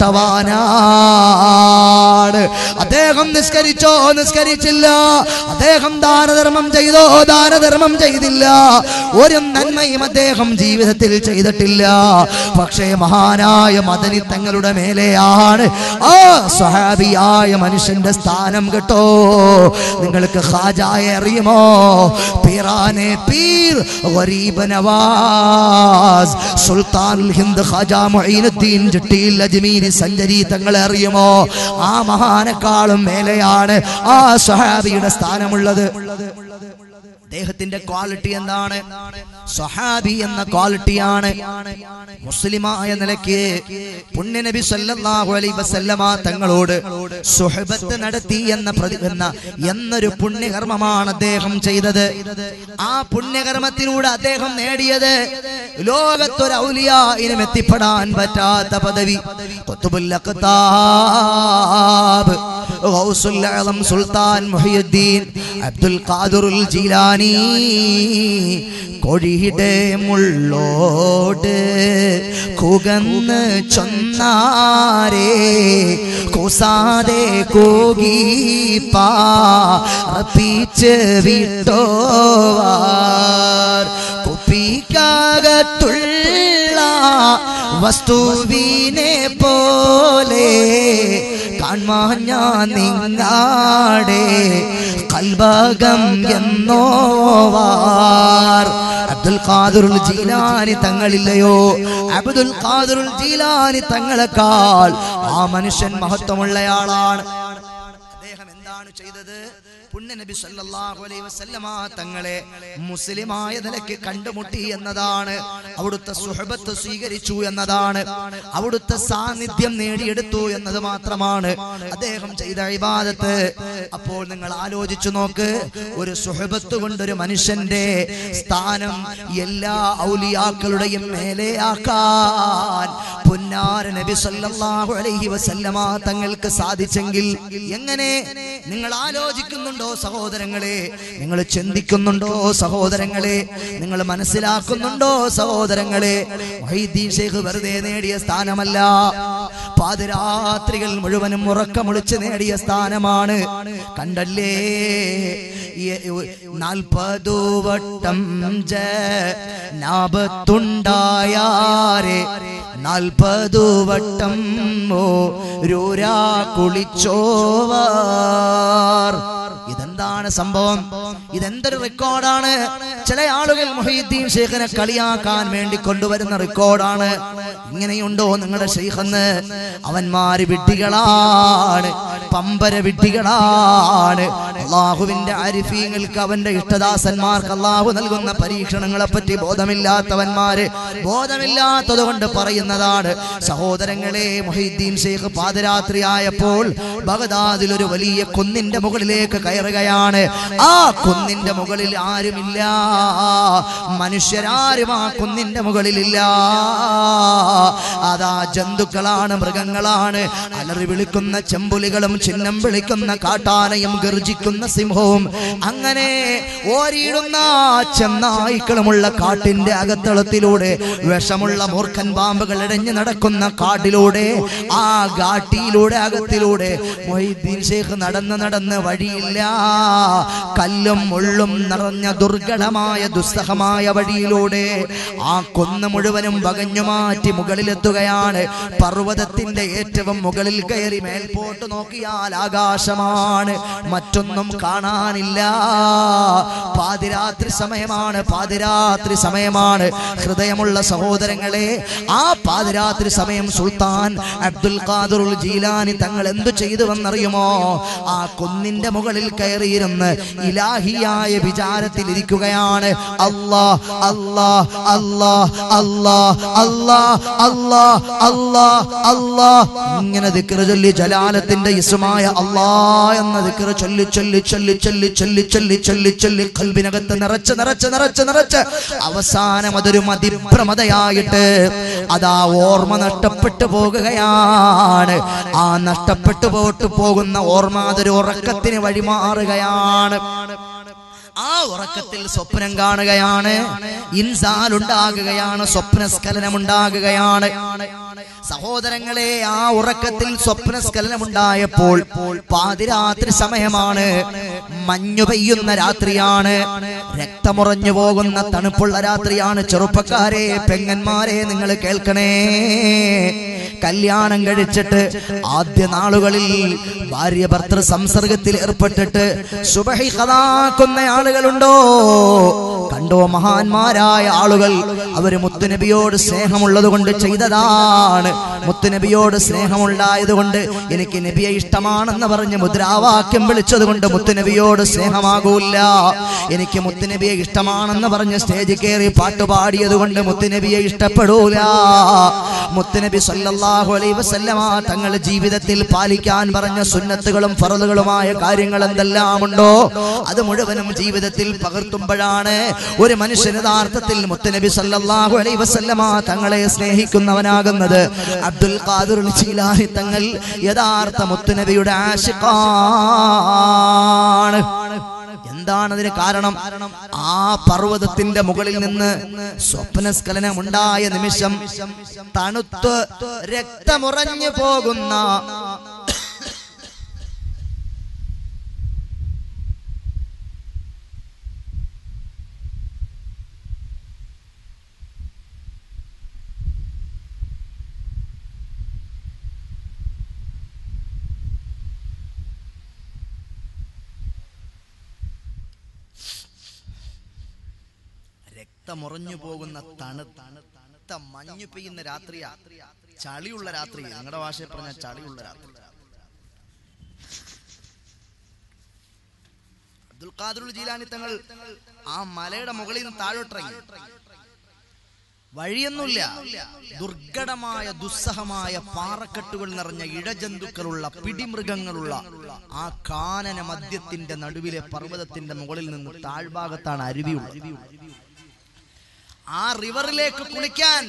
ശ്രേഷ്ഠവാനാണ് അദ്ദേഹം നിസ്കരിച്ചോ നിസ്കരിച്ചില്ല അദ്ദേഹം ദാനധർമ്മം ചെയ്തോ ദാനധർമ്മം ചെയ്തില്ല ഒരു നന്മയും അദ്ദേഹം ജീവിതത്തിൽ ചെയ്തിട്ടില്ല പക്ഷേ മഹാനായ മദനി തങ്ങളുടെ മേലെയാണ് ആ സ്വഹാബിയായ മനുഷ്യന്റെ സ്ഥാനം കേട്ടോ നിങ്ങൾക്ക് ഖാജായെ അറിയുമോ പീറാനെ പീർ ഗരീബ് നവാസ് സുൽത്താനുൽ ഹിന്ദ് ഖാജാ മുഈനുദ്ദീൻ ജട്ടിയിൽ അജ്മീരി സഞ്ചരി തങ്ങളെ അറിയുമോ ആ മഹാനെക്കാളും മേലെയാണ് ആ സ്വഹാബിയുടെ സ്ഥാനമുള്ളത് അദ്ദേഹത്തിന്റെ ക്വാളിറ്റി എന്താണ് സ്വഹാബി എന്ന ക്വാളിറ്റിയാണ് മുസ്ലിമായ നിലയ്ക്ക് പുണ്യനബി സല്ലല്ലാഹു അലൈഹി വസല്ലമ തങ്ങളോട് സുഹബത്ത് നടത്തി എന്ന പ്രതി എന്ന എന്നൊരു പുണ്യകർമ്മമാണ് അദ്ദേഹം ചെയ്തത് ആ പുണ്യകർമ്മത്തിലൂടെ അദ്ദേഹം നേടിയത് ലോകത്തൊരു ഔലിയായിനും എത്തിപ്പെടാൻ പറ്റാത്ത പദവി ഖുത്ബുൽ അഖ്താബ് ഗൗസുൽ അഅ്ലം സുൽത്താൻ മുഹിയുദ്ദീൻ അബ്ദുൽ ഖാദിറുൽ ജീലാനി കൊഴിയുടെ മുള്ളോട് കുകന്ന് ചൊന്നാരേ കൂസാതെ കൂകി പാറപ്പിച്ച് വിട്ടോവാർ കുപ്പിക്കകത്തുള്ള വസ്തുവിനെ പോലെ കാൺമാൻ ഞാൻ നിങ്ങാടെ കൽഭാഗം എന്നോവാർ അബ്ദുൽ ഖാദിറുൽ ജീലാനി തങ്ങളില്ലയോ അബ്ദുൽ ഖാദിറുൽ ജീലാനി തങ്ങളെക്കാൾ ആ മനുഷ്യൻ മഹത്വമുള്ളയാളാണ് അദ്ദേഹം എന്താണ് ചെയ്തത് പുണ്യനബി സല്ലല്ലാഹു അലൈഹി വസല്ലമ തങ്ങളെ മുസ്ലിമായ നിലയ്ക്ക് കണ്ടുമുട്ടി എന്നതാണ് അവിടുത്തെ സുഹബത്ത് സ്വീകരിച്ചു എന്നതാണ് അവിടുത്തെ സാന്നിധ്യം നേടിയെടുത്തു എന്നത് മാത്രമാണ് അദ്ദേഹം ചെയ്ത ഇബാദത്ത് അപ്പോൾ നിങ്ങൾ ആലോചിച്ചു നോക്ക് ഒരു സുഹബത്ത് കൊണ്ടൊരു മനുഷ്യന്റെ സ്ഥാനം എല്ലാ ഔലിയാക്കളുടെയും മേലെയാക്കാൻ പുന്നാര നബി സല്ലല്ലാഹു അലൈഹി വസല്ലമ തങ്ങൾക്ക് സാധിച്ചെങ്കിൽ എങ്ങനെ നിങ്ങൾ ആലോചിക്കുന്നുണ്ടോ സഹോദരങ്ങളെ നിങ്ങൾ ചിന്തിക്കുന്നുണ്ടോ സഹോദരങ്ങളെ നിങ്ങൾ മനസ്സിലാക്കുന്നുണ്ടോ സഹോദരങ്ങളെ വൈദ്യ ഷേഖ് വെറുതെ നേടിയ സ്ഥാനമല്ല പാതിരാത്രികൾ മുഴുവനും ഉറക്കമൊളിച്ച് നേടിയ സ്ഥാനമാണ് കണ്ടല്ലേ നാൽപ്പതു വട്ടം നാപത്തുണ്ടായാരെ നാൽപ്പതു വട്ടം ഓരൂരാ കുളിച്ചോവാർ ഇതെന്താണ് സംഭവം ഇതെന്തൊരു റെക്കോർഡാണ് ചില ആളുകൾ മൊഹീദ്ദീൻ ഷെയ്ഖിനെ കളിയാക്കാൻ വേണ്ടി കൊണ്ടുവരുന്ന റെക്കോർഡാണ് ഇങ്ങനെയുണ്ടോ നിങ്ങളുടെ ഷെയ്ഖെന്ന് അവന്മാര് വിഡ്ഢികളാണ് പമ്പര വിഡ്ഢികളാണ് അള്ളാഹുവിന്റെ ആരിഫീങ്ങൾക്ക് അവന്റെ ഇഷ്ടദാസന്മാർക്ക് അള്ളാഹു നൽകുന്ന പരീക്ഷണങ്ങളെ പറ്റി ബോധമില്ലാത്തവന്മാര് ബോധമില്ലാത്തത് കൊണ്ട് പറയുന്നതാണ് സഹോദരങ്ങളെ മൊഹീദ്ദീൻ ഷെയ്ഖ് പാതിരാത്രിയായപ്പോൾ ബഗദാദിൽ ഒരു വലിയ കുന്നിന്റെ മുകളിലേക്ക് കയറുകയാണ് ആ കുന്നിന്റെ മുകളിൽ ആരുമില്ല മനുഷ്യരാരും ആ കുന്നിന്റെ മുകളിലില്ല അതാ ജന്തുക്കളാണ് മൃഗങ്ങളാണ് അലറി വിളിക്കുന്ന ചെമ്പുലികളും ചിഹ്നം വിളിക്കുന്ന കാട്ടാനയും ഗർജിക്കുന്ന സിംഹവും അങ്ങനെ ഓരിയിടുന്ന ചെന്നായ്ക്കളുമുള്ള കാട്ടിന്റെ അകത്തളത്തിലൂടെ വിഷമുള്ള മൂർഖൻ പാമ്പുകൾ ഇടഞ്ഞു നടക്കുന്ന കാട്ടിലൂടെ ആ ഘാട്ടിയിലൂടെ അകത്തിലൂടെ മൊയ്തീൻ ഷേഖ് നടന്ന് നടന്ന് വഴിയില്ല കല്ലും മുള്ളും നിറഞ്ഞ ദുർഘടമായ ദുസ്സഹമായ വഴിയിലൂടെ ആ കൊന്ന് മുഴുവനും വകഞ്ഞു മാറ്റി മുകളിലെത്തുകയാണ് പർവ്വതത്തിന്റെ ഏറ്റവും മുകളിൽ കയറി മേൽപോട്ട് നോക്കിയാൽ ആകാശമാണ് മറ്റൊന്നും കാണാനില്ല പാതിരാത്രി സമയമാണ് പാതിരാത്രി സമയമാണ് ഹൃദയമുള്ള സഹോദരങ്ങളെ ആ പാതിരാത്രി സമയം സുൽത്താൻ അബ്ദുൽ ഖാദറുൽ ജീലാനി തങ്ങൾ എന്തു ചെയ്തുവെന്നറിയുമോ ആ കുന്നിന്റെ മുകളിൽ കയറിയിരുന്ന് ഇലാഹിയായ വിചാരത്തിൽ ഇരിക്കുകയാണ് അല്ലാ അല്ലാ അല്ലാ അല്ലാ അല്ലാ അല്ലാ അല്ലാ അല്ലാ ഇങ്ങനെ ദിക്റ് ചൊല്ലി ജലാലത്തിന്റെ ഇസ്മായ അല്ലാ എന്ന ദിക്റ് ചൊല്ലി ചൊല്ലി ചൊല്ലി ചൊല്ലി ചൊല്ലി ചൊല്ലി ചൊല്ലി ചൊല്ലി കൽബിനകത്ത് നിറച്ച് നിറച്ച് നിറച്ച് നിറച്ച് അവസാനം അതൊരു മതിഭ്രമതയായിട്ട് അതാ ഓർമ്മ നഷ്ടപ്പെട്ടു പോകുകയാണ് ആ നഷ്ടപ്പെട്ടു പോട്ട് പോകുന്ന ഓർമ്മ അതൊരു ഉറക്കത്തിന് വഴിമാറുകയാണ് ആ ഉറക്കത്തിൽ സ്വപ്നം കാണുകയാണ് ഇൻസാൽ ഉണ്ടാകുകയാണ് സ്വപ്നസ്ഖലനം ഉണ്ടാകുകയാണ് സഹോദരങ്ങളെ ആ ഉറക്കത്തിൽ സ്വപ്നസ്ഖലനം ഉണ്ടായപ്പോൾ പാതിരാത്രി സമയമാണ് മഞ്ഞു പെയ്യുന്ന രാത്രിയാണ് രക്തമുറഞ്ഞു പോകുന്ന തണുപ്പുള്ള രാത്രിയാണ് ചെറുപ്പക്കാരെ പെങ്ങന്മാരെ നിങ്ങൾ കേൾക്കണേ കല്യാണം കഴിച്ചിട്ട് ആദ്യ നാളുകളിൽ ഭാര്യ ഭർത്തൃ സംസർഗത്തിൽ ഏർപ്പെട്ടിട്ട് സുബഹി കഥാക്കുന്ന ആളുകളുണ്ടോ കണ്ടോ മഹാന്മാരായ ആളുകൾ അവര് മുത്തുനബിയോട് സ്നേഹമുള്ളത് കൊണ്ട് ചെയ്തതാണ് മുത്തുനബിയോട് സ്നേഹമുണ്ടായത് കൊണ്ട് എനിക്ക് നബിയെ ഇഷ്ടമാണെന്ന് പറഞ്ഞ് മുദ്രാവാക്യം വിളിച്ചത് കൊണ്ട് മുത്തുനബിയോട് സ്നേഹമാകൂല എനിക്ക് മുത്തുനബിയെ ഇഷ്ടമാണെന്ന് പറഞ്ഞ് സ്റ്റേജിൽ കയറി പാട്ടുപാടിയത് കൊണ്ട് മുത്തുനബിയെ ഇഷ്ടപ്പെടൂല മുത്തുനബി സല്ലല്ലാഹു അലൈഹി വസല്ലമ തങ്ങൾ ജീവിതത്തിൽ പാലിക്കാൻ പറഞ്ഞ സുന്നത്തുകളും ഫറലുകളുമായ കാര്യങ്ങൾ എന്തെല്ലാമുണ്ടോ അത് മുഴുവനും ജീവിതത്തിൽ പകർത്തുമ്പോഴാണ് ഒരു മനുഷ്യൻ യഥാർത്ഥത്തിൽ മുത്തുനബി സല്ലല്ലാഹു അലൈഹി വസല്ലമ തങ്ങളെ സ്നേഹിക്കുന്നവനാകുന്നത് അബ്ദുൽ ഖാദിർ ജീലാനി തങ്ങൾ യഥാർത്ഥ മുത്തുനബിയുടെ ആശിഖാണ് എന്താണ് അതിന് കാരണം ആ പർവ്വതത്തിന്റെ മുകളിൽ നിന്ന് സ്വപ്നസ്ഖലനം ഉണ്ടായ നിമിഷം തണുത്ത് രക്തമുറഞ്ഞു പോകുന്ന രക്തമുറഞ്ഞു പോകുന്ന തണു തണുത്ത മഞ്ഞു പെയ്യുന്ന രാത്രിയാ ചളിയുള്ള രാത്രി നിങ്ങളുടെ ഭാഷയിൽ പറഞ്ഞ ചളിയുള്ള രാത്രി അബ്ദുൽ ഖാദറുൽ ജീലാനി തങ്ങൾ ആ മലയുടെ മുകളിൽ നിന്ന് താഴോട്ടിറങ്ങി വഴിയൊന്നുമില്ല ദുർഘടമായ ദുസ്സഹമായ പാറക്കെട്ടുകൾ നിറഞ്ഞ ഇഴജന്തുക്കളുള്ള പിടിമൃഗങ്ങളുള്ള ആ കാനന മദ്യത്തിന്റെ നടുവിലെ പർവ്വതത്തിന്റെ മുകളിൽ നിന്ന് താഴ്ഭാഗത്താണ് അരുവിയുള്ളത് ആ റിവറിലേക്ക് കുളിക്കാൻ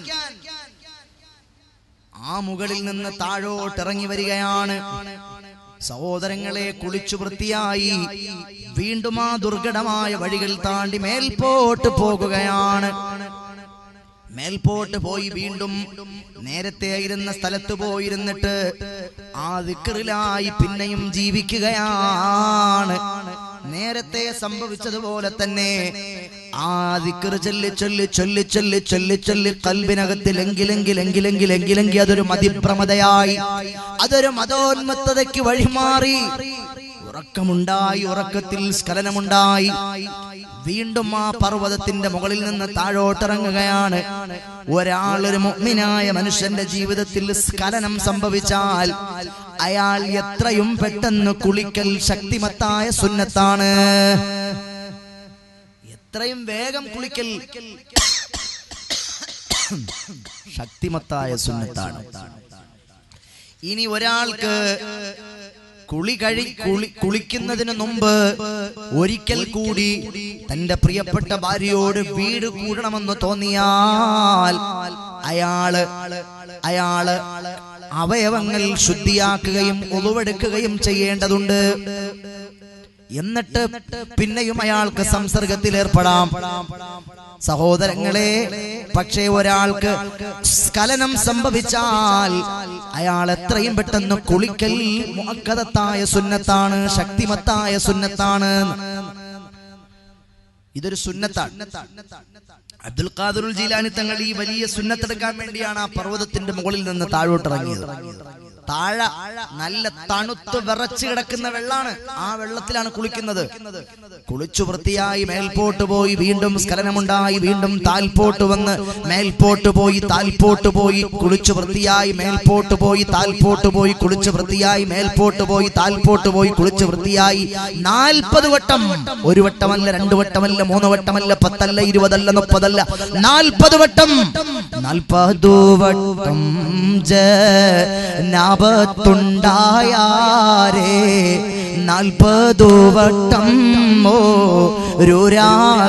ആ മുകളിൽ നിന്ന് താഴോട്ട് ഇറങ്ങി വരികയാണ് സഹോദരങ്ങളെ കുളിച്ചു വൃത്തിയായി വീണ്ടും ആ ദുർഘടമായ വഴികൾ താണ്ടി മേൽപോട്ട് പോകുകയാണ് മേൽപോട്ട് പോയി വീണ്ടും നേരത്തെ ഇരുന്ന സ്ഥലത്ത് പോയിരുന്നിട്ട് ആ ദിക്കറിലായി പിന്നെയും ജീവിക്കുകയാണ് നേരത്തെ സംഭവിച്ചതുപോലെ തന്നെ ആ ദിക്കറ് ചൊല്ലി ചൊല്ലി ചൊല്ലി ചൊല്ലി ചൊല്ലി ചൊല്ലി കൽബിനകത്തിൽ എങ്കിലെങ്കിൽ എങ്കിലെങ്കിൽ എങ്കിലെങ്കിൽ അതൊരു മതിഭ്രമതയായി അതൊരു മതോന്മത്തതയ്ക്ക് വഴിമാറി ഉറക്കമുണ്ടായി ഉറക്കത്തിൽ സ്ഖലനമുണ്ടായി വീണ്ടും ആ പർവ്വതത്തിന്റെ മുകളിൽ നിന്ന് താഴോട്ടിറങ്ങുകയാണ് ഒരാൾ ഒരു മുഗ്മിനായ മനുഷ്യന്റെ ജീവിതത്തിൽ സ്ഖലനം സംഭവിച്ചാൽ അയാൾ എത്രയും പെട്ടെന്ന് കുളിക്കൽ ശക്തിമത്തായ സുന്നത്താണ് എത്രയും വേഗം കുളിക്കൽ ശക്തിമത്തായ സുന്നത്താണ് ഇനി ഒരാൾക്ക് കുളി കഴി കുളി കുളിക്കുന്നതിന് മുമ്പ് ഒരിക്കൽ കൂടി തന്റെ പ്രിയപ്പെട്ട ഭാര്യയോട് വീട് കൂടണമെന്ന് തോന്നിയാൽ അയാള് അയാള് അവയവങ്ങൾ ശുദ്ധിയാക്കുകയും ഒളിവെടുക്കുകയും ചെയ്യേണ്ടതുണ്ട് എന്നിട്ട് പിന്നെയും അയാൾക്ക് സംസർഗത്തിൽ ഏർപ്പെടാം സഹോദരങ്ങളെ പക്ഷേ ഒരാൾക്ക് സ്ഖലനം സംഭവിച്ചാൽ അയാൾ എത്രയും പെട്ടെന്ന് കുളിക്കൽ മുഅക്കദത്തായ സുന്നത്താണ് ശക്തിമത്തായ സുന്നത്താണ് ഇതൊരു സുന്നത്താണ് അബ്ദുൽ ഖാദിറുൽ ജീലാനി തങ്ങൾ ഈ വലിയ സുന്നത്തെടുക്കാൻ വേണ്ടിയാണ് ആ പർവ്വതത്തിന്റെ മുകളിൽ നിന്ന് താഴോട്ടിറങ്ങിയത് താഴെ നല്ല തണുത്ത് വിറച്ചു കിടക്കുന്ന വെള്ളാണ് ആ വെള്ളത്തിലാണ് കുളിക്കുന്നത് കുളിച്ചു വൃത്തിയായി മേൽപോട്ട് പോയി വീണ്ടും സ്ഖലനമുണ്ടായി വീണ്ടും താൽപോട്ട് വന്ന് മേൽപോട്ട് പോയി താൽപോട്ട് പോയി കുളിച്ചു വൃത്തിയായി മേൽപോട്ട് പോയി താൽപോട്ട് പോയി കുളിച്ചു വൃത്തിയായി മേൽപോട്ട് പോയി താൽപോട്ട് പോയി കുളിച്ചു വൃത്തിയായി നാൽപ്പത് വട്ടം ഒരു വട്ടമല്ല രണ്ടു വട്ടമല്ല മൂന്ന് വട്ടമല്ല പത്തല്ല ഇരുപതല്ല മുപ്പതല്ല നാൽപ്പത് വട്ടം നാൽപ്പതു വട്ടം ജനാപത്തുണ്ടായാരേ നാൽപ്പതു വട്ടം ഓ രൂരാ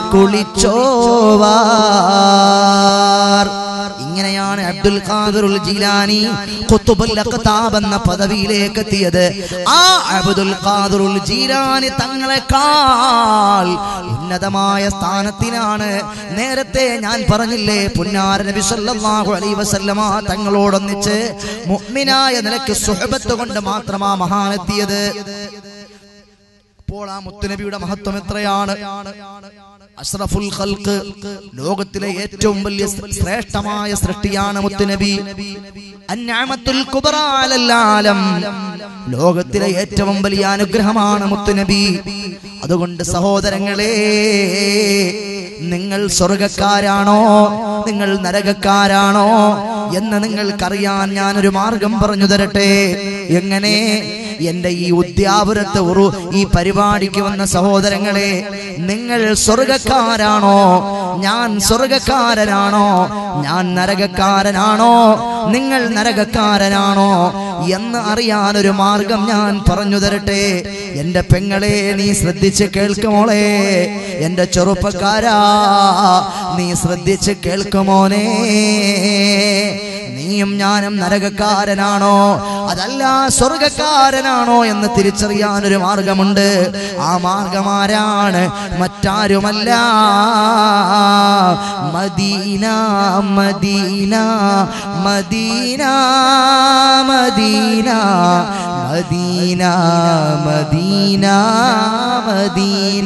കുളിച്ചോവാർ ഇങ്ങനെയാണ് അബ്ദുൽ ഖാദിറുൽ ജീലാനി ഖുത്ബുൽ അഖ്താബ് എന്ന പദവിയിലേക്ക് എത്തിയത് ആ അബ്ദുൽ ഖാദിറുൽ ജീലാനി തങ്ങളെക്കാൾ ഉന്നതമായ സ്ഥാനത്തിനാണ് നേരത്തെ ഞാൻ പറഞ്ഞില്ലേ പുന്നാര നബി സല്ലല്ലാഹു അലൈഹി വസല്ലമ തങ്ങളോടൊന്നിച്ച് മുഅ്മിനായ നിലയ്ക്ക് സുഹബത്ത് കൊണ്ട് മാത്രമാ മഹാനെത്തിയത് അപ്പോൾ ആ മുത്തുനബിയുടെ മഹത്വം എത്രയാണ് അഷ്റഫുൽ ഖൽഖ് ലോകത്തിലെ ഏറ്റവും വലിയ ശ്രേഷ്ഠമായ സൃഷ്ടിയാണ് മുത്തുനബി അന്യാമത്തുൽ കുബ്ര അലൽ ആലം ലോകത്തിലെ ഏറ്റവും വലിയ അനുഗ്രഹമാണ് മുത്തുനബി അതുകൊണ്ട് സഹോദരങ്ങളെ നിങ്ങൾ സ്വർഗക്കാരാണോ നിങ്ങൾ നരകക്കാരാണോ എന്ന് നിങ്ങൾക്കറിയാൻ ഞാനൊരു മാർഗം പറഞ്ഞു തരട്ടെ എങ്ങനെ എന്റെ ഈ ഉദ്യാപുരത്ത് ഒരു ഈ പരിപാടിക്ക് വന്ന സഹോദരങ്ങളെ നിങ്ങൾ സ്വർഗക്കാരാണോ ഞാൻ സ്വർഗക്കാരനാണോ ഞാൻ നരകക്കാരനാണോ നിങ്ങൾ നരകക്കാരനാണോ എന്ന് അറിയാൻ ഒരു മാർഗം ഞാൻ പറഞ്ഞു തരട്ടെ എന്റെ പെങ്ങളെ നീ ശ്രദ്ധിച്ച് കേൾക്കുമോളെ എന്റെ ചെറുപ്പക്കാരാ നീ ശ്രദ്ധിച്ച് കേൾക്കുമോനേ നീയും ഞാനും നരകക്കാരനാണോ അതല്ല സ്വർഗക്കാരനാണോ എന്ന് തിരിച്ചറിയാൻ ഒരു മാർഗമുണ്ട് ആ മാർഗമാരാണ് മറ്റാരുമല്ല Medina Medina Medina Medina Medina Medina Medina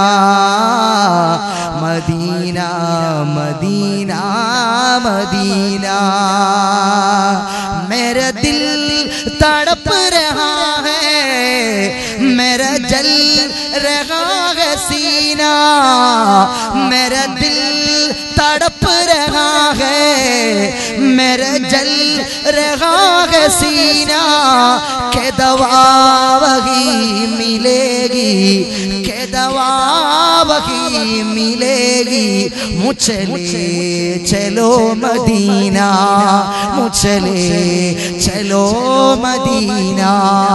Medina Medina Medina मेरा दिल तड़प रहा है मेरा जल रहा है सीना मेरा दिल तड़प रहा है मेरा जल रहा है सीना के दवा वही मिलेगी के दवा वही मिलेगी मुझे ले चलो मदीना मुझे ले चलो मदीना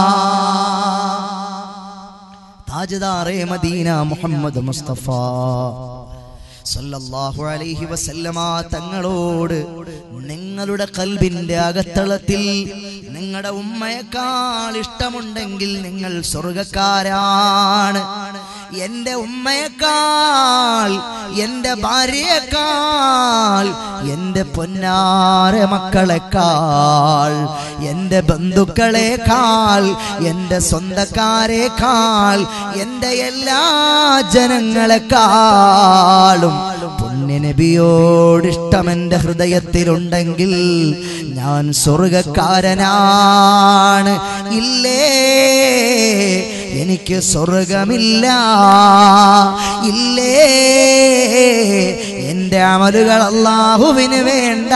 താജ്ദാറെ മദീന മുഹമ്മദ് മുസ്തഫ സല്ലല്ലാഹു അലൈഹി വസല്ലമ തങ്ങളോട് നിങ്ങളുടെ കൽബിന്റെ അകത്തളത്തിൽ നിങ്ങളുടെ ഉമ്മയെക്കാൾ ഇഷ്ടമുണ്ടെങ്കിൽ നിങ്ങൾ സ്വർഗക്കാരാണ് എന്റെ ഉമ്മയെക്കാൾ എന്റെ ഭാര്യയെക്കാൾ എന്റെ പൊന്നാര മക്കളെക്കാൾ എന്റെ ബന്ധുക്കളെക്കാൾ എന്റെ സ്വന്തക്കാരെക്കാൾ എന്റെ എല്ലാ ജനങ്ങളെക്കാളും പുണ്യനബിയോട് ഇഷ്ടം എന്റെ ഹൃദയത്തിലുണ്ടെങ്കിൽ ഞാൻ സ്വർഗക്കാരനാണ് ഇല്ലേ എനിക്ക് സ്വർഗമില്ല ഇല്ലേ എന്റെ എന്റെ അമലുകൾ അള്ളാഹുവിന് വേണ്ട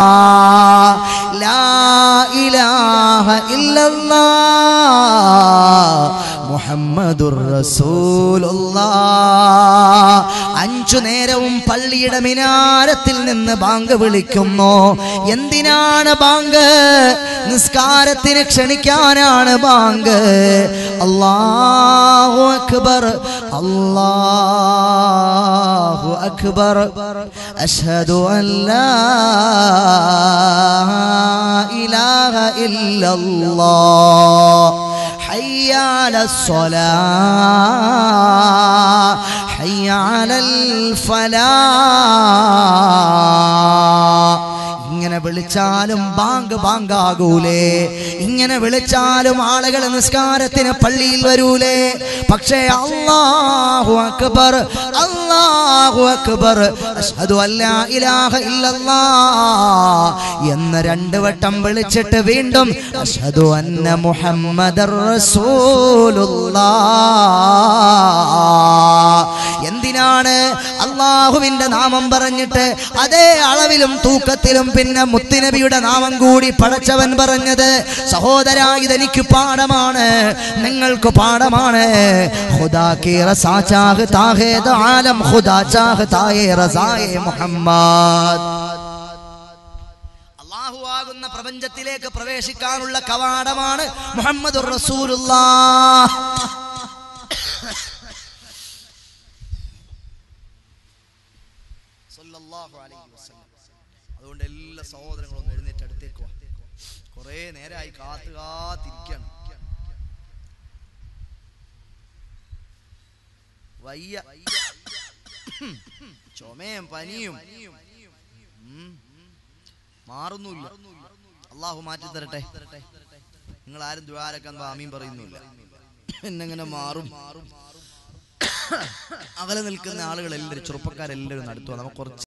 ലാ ഇലാഹ ഇല്ലല്ലാ മുഹമ്മദുർ റസൂലുള്ളാ അഞ്ചു നേരവും പള്ളിയുടെ മിനാരത്തിൽ നിന്ന് ബാങ്ക് വിളിക്കുന്നു എന്തിനാണ് ബാങ്ക് നിസ്കാരത്തിന് ക്ഷണിക്കാനാണ് ബാങ്ക് അല്ലാഹു അക്ബർ അല്ലാഹു അക്ബർ അഷ്ഹദു അൻ ലാ ഇലാഹ ഇല്ലല്ലാഹ് حي على الصلاة حي على الفلاح ഇങ്ങനെ വിളിച്ചാലും ബാങ്ക് ബാങ്കാകൂലേ ഇങ്ങനെ വിളിച്ചാലും ആളുകൾ നിസ്കാരത്തിന് പള്ളിയിൽ വരൂലേ പക്ഷേ അല്ലാഹു അക്ബർ അല്ലാഹു അക്ബർ അഷ്ഹദു അല്ലാ ഇലാഹ ഇല്ലല്ലാ എന്ന് രണ്ട് വട്ടം വിളിച്ചിട്ട് വീണ്ടും അഷ്ഹദു അന്ന മുഹമ്മദർ റസൂലുള്ളാ എന്തിനാണ് അള്ളാഹുവിന്റെ നാമം പറഞ്ഞിട്ട് അതേ അളവിലും തൂക്കത്തിലും പിന്നെ മുത്തുനബിയുടെ നാമം കൂടി പടച്ചവൻ പറഞ്ഞത് സഹോദര ഇതെനിക്ക് പാഠമാണ് നിങ്ങൾക്ക് പാഠമാണ് ഖുദാ കി റസാ ചാഹ് താഹേ ദോ ആലം ഖുദാ ചാഹ് തായേ റസായേ മുഹമ്മദ് അള്ളാഹു ആകുന്ന പ്രപഞ്ചത്തിലേക്ക് പ്രവേശിക്കാനുള്ള കവാടമാണ് മുഹമ്മദ് റസൂലുള്ളാഹ് സല്ലല്ലാഹു അലൈഹി വസല്ലം. അതുകൊണ്ട് എല്ലാ സഹോദരങ്ങളും ഒന്ന് എഴുന്നേറ്റ് അടുത്തേക്ക് വാ കുറേ നേരമായി കാത്തു കാത്തിരിക്കണം വയ്യ ചുമയും പനിയും ഉം. മാറുന്നില്ല അള്ളാഹു മാറ്റി തരട്ടെ നിങ്ങൾ ആരും ദ്വാരക്കാൻ ആമീൻ പറയുന്നില്ല എന്നെങ്ങനെ മാറും അകലെ നിൽക്കുന്ന ആളുകൾ എല്ലാവരും ചെറുപ്പക്കാരെല്ലാവരും നടത്തുക നമുക്ക് കുറച്ച്